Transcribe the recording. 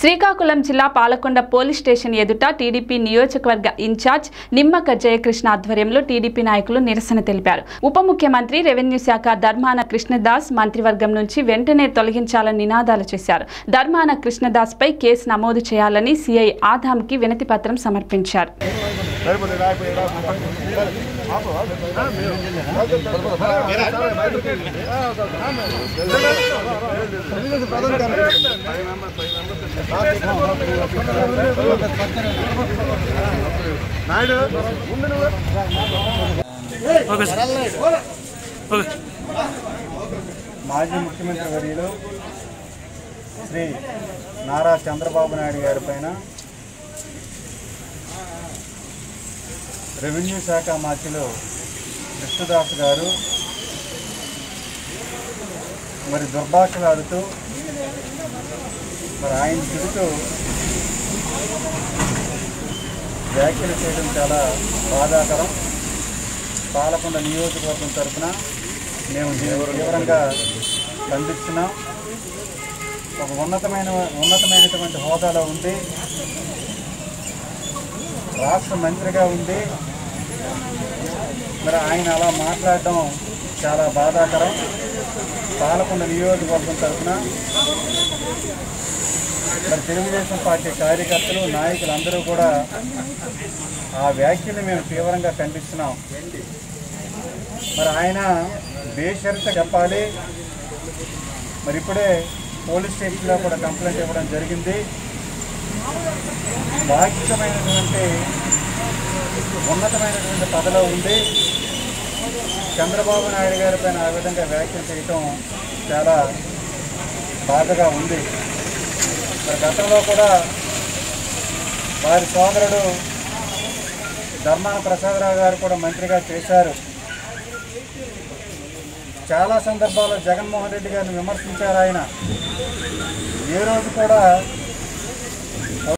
శ్రీకాకుళం జిల్లా Palakonda police station ఎదుట TDP నియోజకవర్గ ఇన్ఛార్జ్ నిమ్మక జయకృష్ణ ఆధ్వర్యంలో టీడీపీ నాయకులు నిరసన తెలిపారు ఉప ముఖ్యమంత్రి రెవెన్యూ శాఖ ధర్మాన కృష్ణదాస్ మంత్రివర్గం నుంచి వెంటనే తొలగించాలని నినాదాలు చేశారు ధర్మాన కృష్ణదాస్ పై కేసు నమోదు చేయాలని సిఐ ఆదాంకి వినతి పత్రం సమర్పించారు ఓకే సార్ ఓకే మాజీ ముఖ్యమంత్రి వర్యులు శ్రీ నారా చంద్రబాబు నాయుడు గారి పైన రెవెన్యూ శాఖ మంత్రులు కృష్ణదాస్ గారు మరి దుర్భాషలు ఆడుతూ మరి ఆయన తిరుగుతూ వ్యాఖ్యలు చేయడం చాలా బాధాకరం పాలకొండ నియోజకవర్గం తరఫున మేము దీన్ని తీవ్రంగా ఖండిస్తున్నాం ఒక ఉన్నతమైన ఉన్నతమైనటువంటి హోదాలో ఉండి రాష్ట్ర మంత్రిగా ఉండి మరి ఆయన అలా మాట్లాడడం చాలా బాధాకరం పాలకొండ నియోజకవర్గం తరఫున మరి తెలుగుదేశం పార్టీ కార్యకర్తలు నాయకులు అందరూ కూడా ఆ వ్యాఖ్యలు మేము తీవ్రంగా ఖండిస్తున్నాం మరి ఆయన బేషరత చెప్పాలి మరి ఇప్పుడే పోలీస్ స్టేషన్లో కూడా కంప్లైంట్ ఇవ్వడం జరిగింది బాధ్యతమైనటువంటి ఉన్నతమైనటువంటి పదలో ఉండి చంద్రబాబు నాయుడు గారి పైన ఆ విధంగా వ్యాఖ్యలు చేయటం చాలా బాధగా ఉంది మరి గతంలో కూడా వారి సోదరుడు ధర్మాన ప్రసాదరావు గారు కూడా మంత్రిగా చేశారు చాలా సందర్భాల్లో జగన్మోహన్ రెడ్డి గారిని విమర్శించారు ఆయన ఏ రోజు కూడా